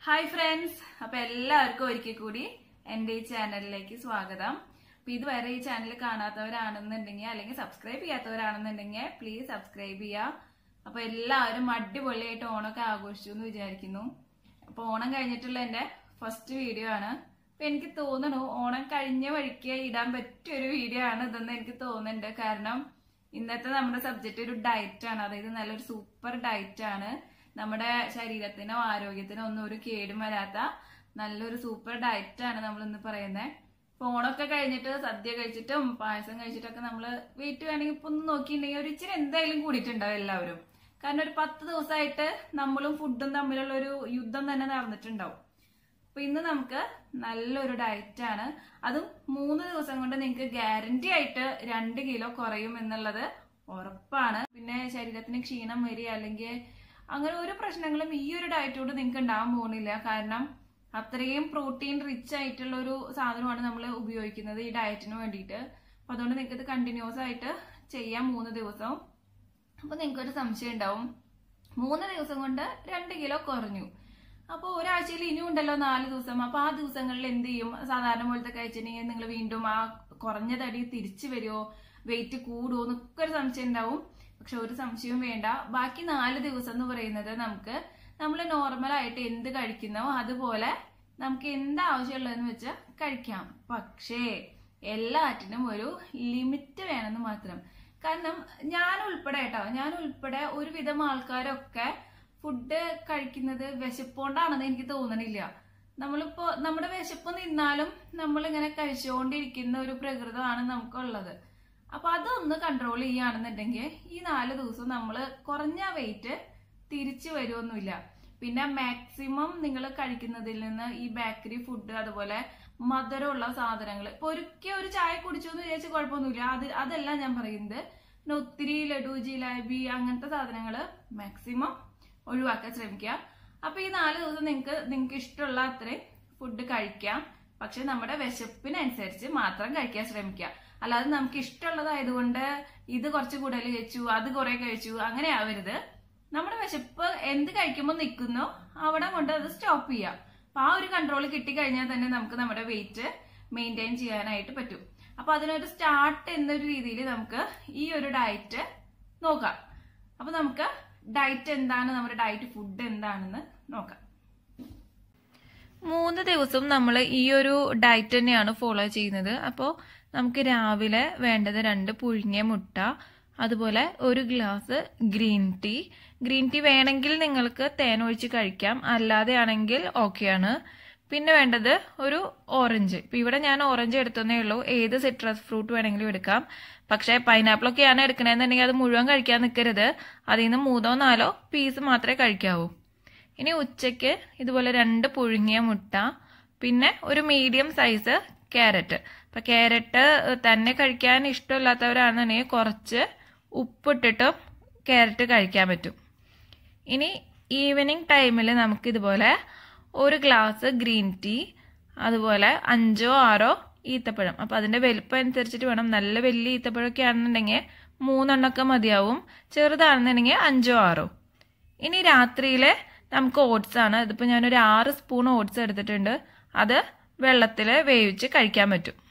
hi friends അപ്പൊ എല്ലാവർക്കും ഒരിക്കൽ കൂടി എന്റെ ഈ ചാനലിലേക്ക് സ്വാഗതം അപ്പൊ ഇതുവരെ ഈ ചാനൽ കാണാത്തവരാണെന്നുണ്ടെങ്കിൽ അല്ലെങ്കിൽ സബ്സ്ക്രൈബ് ചെയ്യാത്തവരാണെന്നുണ്ടെങ്കിൽ പ്ലീസ് സബ്സ്ക്രൈബ് ചെയ്യുക അപ്പൊ എല്ലാവരും അടിപൊളിയായിട്ട് ഓണമൊക്കെ ആഘോഷിച്ചു എന്ന് വിചാരിക്കുന്നു അപ്പൊ ഓണം കഴിഞ്ഞിട്ടുള്ള എന്റെ ഫസ്റ്റ് വീഡിയോ ആണ് അപ്പൊ എനിക്ക് തോന്നണു ഓണം കഴിഞ്ഞ വഴിക്ക് ഇടാൻ പറ്റിയ ഒരു വീഡിയോ ആണ് ഇതെന്ന് എനിക്ക് തോന്നുന്നുണ്ട് കാരണം ഇന്നത്തെ നമ്മുടെ സബ്ജക്റ്റ് ഒരു ഡയറ്റ് ആണ് അതായത് നല്ലൊരു സൂപ്പർ ഡയറ്റ് ആണ് നമ്മുടെ ശരീരത്തിനോ ആരോഗ്യത്തിനോ ഒന്നും ഒരു കേടും വരാത്ത നല്ലൊരു സൂപ്പർ ഡയറ്റ് ആണ് നമ്മൾ ഇന്ന് പറയുന്നത് ഇപ്പൊ ഓണമൊക്കെ കഴിഞ്ഞിട്ട് സദ്യ കഴിച്ചിട്ടും പായസം കഴിച്ചിട്ടൊക്കെ നമ്മൾ വെയിറ്റ് വേണമെങ്കിൽ ഇപ്പൊ ഒന്ന് നോക്കിയിട്ടുണ്ടെങ്കിൽ ഒരു ഇച്ചിരി എന്തായാലും കൂടിയിട്ടുണ്ടാവും എല്ലാവരും കാരണം ഒരു പത്ത് ദിവസമായിട്ട് നമ്മളും ഫുഡും തമ്മിലുള്ള ഒരു യുദ്ധം തന്നെ നടന്നിട്ടുണ്ടാവും അപ്പൊ ഇന്ന് നമുക്ക് നല്ലൊരു ഡയറ്റ് ആണ് അതും മൂന്ന് ദിവസം കൊണ്ട് നിങ്ങൾക്ക് ഗ്യാരണ്ടി ആയിട്ട് രണ്ട് കിലോ കുറയും എന്നുള്ളത് ഉറപ്പാണ് പിന്നെ ശരീരത്തിന് ക്ഷീണം വരിക അല്ലെങ്കിൽ അങ്ങനെ ഒരു പ്രശ്നങ്ങളും ഈ ഒരു ഡയറ്റ് കൊണ്ട് നിങ്ങൾക്ക് ഉണ്ടാവാൻ പോകുന്നില്ല കാരണം അത്രയും പ്രോട്ടീൻ റിച്ച് ആയിട്ടുള്ള ഒരു സാധനമാണ് നമ്മൾ ഉപയോഗിക്കുന്നത് ഈ ഡയറ്റിന് വേണ്ടിയിട്ട് അപ്പൊ അതുകൊണ്ട് നിങ്ങൾക്ക് ഇത് കണ്ടിന്യൂസ് ആയിട്ട് ചെയ്യാം മൂന്ന് ദിവസവും അപ്പൊ നിങ്ങൾക്ക് ഒരു സംശയം ഉണ്ടാവും മൂന്ന് ദിവസം കൊണ്ട് രണ്ട് കിലോ കുറഞ്ഞു അപ്പോൾ ഒരാഴ്ചയിൽ ഇനിയും ഉണ്ടല്ലോ നാല് ദിവസം അപ്പൊ ആ ദിവസങ്ങളിൽ എന്ത് ചെയ്യും സാധാരണ പോലത്തെ കഴിച്ചിട്ടുണ്ടെങ്കിൽ നിങ്ങൾ വീണ്ടും ആ കുറഞ്ഞ തടി തിരിച്ചു വരുമോ വെയിറ്റ് കൂടുമോ എന്നൊക്കെ ഒരു സംശയം ഉണ്ടാവും പക്ഷെ ഒരു സംശയവും വേണ്ട ബാക്കി നാല് ദിവസം എന്ന് പറയുന്നത് നമുക്ക് നമ്മൾ നോർമൽ ആയിട്ട് എന്ത് കഴിക്കുന്നോ അതുപോലെ നമുക്ക് എന്ത് ആവശ്യമുള്ളതെന്ന് വെച്ച് കഴിക്കാം പക്ഷേ എല്ലാറ്റിനും ഒരു ലിമിറ്റ് വേണമെന്ന് മാത്രം കാരണം ഞാൻ ഉൾപ്പെടെ കേട്ടോ ഞാൻ ഉൾപ്പെടെ ഒരുവിധം ആൾക്കാരൊക്കെ ഫുഡ് കഴിക്കുന്നത് വിശപ്പോണ്ടാണെന്ന് എനിക്ക് തോന്നണില്ല നമ്മളിപ്പോ നമ്മുടെ വിശപ്പ് നിന്നാലും നമ്മളിങ്ങനെ കഴിച്ചുകൊണ്ടിരിക്കുന്ന ഒരു പ്രകൃതമാണ് നമുക്കുള്ളത് അപ്പൊ അതൊന്ന് കൺട്രോൾ ചെയ്യുകയാണെന്നുണ്ടെങ്കിൽ ഈ നാല് ദിവസം നമ്മൾ കുറഞ്ഞ വെയിറ്റ് തിരിച്ചു വരുമൊന്നുമില്ല പിന്നെ മാക്സിമം നിങ്ങൾ കഴിക്കുന്നതിൽ നിന്ന് ഈ ബേക്കറി ഫുഡ് അതുപോലെ മധുരമുള്ള സാധനങ്ങൾ ഇപ്പൊ ഒരിക്കൽ ഒരു ചായ കുടിച്ചു എന്ന് വിചാരിച്ച കുഴപ്പമൊന്നുമില്ല അത് അതല്ല ഞാൻ പറയുന്നത് പിന്നെ ഒത്തിരി ലഡു ജിലാബി അങ്ങനത്തെ സാധനങ്ങൾ മാക്സിമം ഒഴിവാക്കാൻ ശ്രമിക്കുക അപ്പൊ ഈ നാല് ദിവസം നിങ്ങൾക്ക് നിങ്ങൾക്ക് ഇഷ്ടമുള്ള അത്രയും ഫുഡ് കഴിക്കാം പക്ഷെ നമ്മുടെ വിശപ്പിനനുസരിച്ച് മാത്രം കഴിക്കാൻ ശ്രമിക്കുക അല്ലാതെ നമുക്ക് ഇഷ്ടമുള്ളതായതുകൊണ്ട് ഇത് കുറച്ച് കൂടുതൽ കഴിച്ചു അത് കുറെ കഴിച്ചു അങ്ങനെ ആവരുത് നമ്മുടെ വിശപ്പ് എന്ത് കഴിക്കുമ്പോൾ നിൽക്കുന്നോ അവിടെ കൊണ്ട് അത് സ്റ്റോപ്പ് ചെയ്യാം അപ്പൊ ആ ഒരു കൺട്രോൾ കിട്ടിക്കഴിഞ്ഞാൽ തന്നെ നമുക്ക് നമ്മുടെ വെയിറ്റ് മെയിൻറ്റെയിൻ ചെയ്യാനായിട്ട് പറ്റും അപ്പൊ അതിനൊരു സ്റ്റാർട്ട് എന്നൊരു രീതിയിൽ നമുക്ക് ഈ ഒരു ഡയറ്റ് നോക്കാം അപ്പൊ നമുക്ക് ഡയറ്റ് എന്താണ് നമ്മുടെ ഡയറ്റ് ഫുഡ് എന്താണെന്ന് നോക്കാം മൂന്ന് ദിവസം നമ്മൾ ഈ ഒരു ഡയറ്റ് തന്നെയാണ് ഫോളോ ചെയ്യുന്നത് അപ്പോൾ നമുക്ക് രാവിലെ വേണ്ടത് രണ്ട് പുഴുങ്ങിയ മുട്ട അതുപോലെ ഒരു glass green tea green tea വേണമെങ്കിൽ നിങ്ങൾക്ക് തേൻ ഒഴിച്ച് കഴിക്കാം അല്ലാതെ ആണെങ്കിൽ ഓക്കെയാണ് പിന്നെ വേണ്ടത് ഒരു ഓറഞ്ച് ഇപ്പം ഇവിടെ ഞാൻ ഓറഞ്ച് എടുത്തതേ ഉള്ളൂ ഏത് സിട്രസ് ഫ്രൂട്ട് വേണമെങ്കിലും എടുക്കാം പക്ഷേ പൈനാപ്പിൾ ഒക്കെയാണ് എടുക്കണമെന്നുണ്ടെങ്കിൽ അത് മുഴുവൻ കഴിക്കാൻ നിൽക്കരുത് അതിൽ നിന്ന് മൂന്നോ നാലോ പീസ് മാത്രമേ കഴിക്കാവൂ ഇനി ഉച്ചയ്ക്ക് ഇതുപോലെ രണ്ട് പുഴുങ്ങിയ മുട്ട പിന്നെ ഒരു മീഡിയം സൈസ് ക്യാരറ്റ് അപ്പം ക്യാരറ്റ് തന്നെ കഴിക്കാൻ ഇഷ്ടമില്ലാത്തവരാണെന്നുണ്ടെങ്കിൽ കുറച്ച് ഉപ്പിട്ടിട്ടും ക്യാരറ്റ് കഴിക്കാൻ പറ്റും ഇനി ഈവനിങ് ടൈമിൽ നമുക്കിതുപോലെ ഒരു ഗ്ലാസ് ഗ്രീൻ ടീ അതുപോലെ അഞ്ചോ ആറോ ഈത്തപ്പഴം അപ്പോൾ അതിൻ്റെ വലുപ്പം അനുസരിച്ചിട്ട് വേണം നല്ല വലിയ ഈത്തപ്പഴമൊക്കെ ആണെന്നുണ്ടെങ്കിൽ മൂന്നെണ്ണമൊക്കെ മതിയാവും ചെറുതാണെന്നുണ്ടെങ്കിൽ അഞ്ചോ ആറോ ഇനി രാത്രിയിൽ നമുക്ക് ഓട്സ് ആണ് ഇതിപ്പോൾ ഞാനൊരു ആറ് സ്പൂൺ ഓട്സ് എടുത്തിട്ടുണ്ട് അത് വെള്ളത്തിൽ വേവിച്ച് കഴിക്കാൻ പറ്റും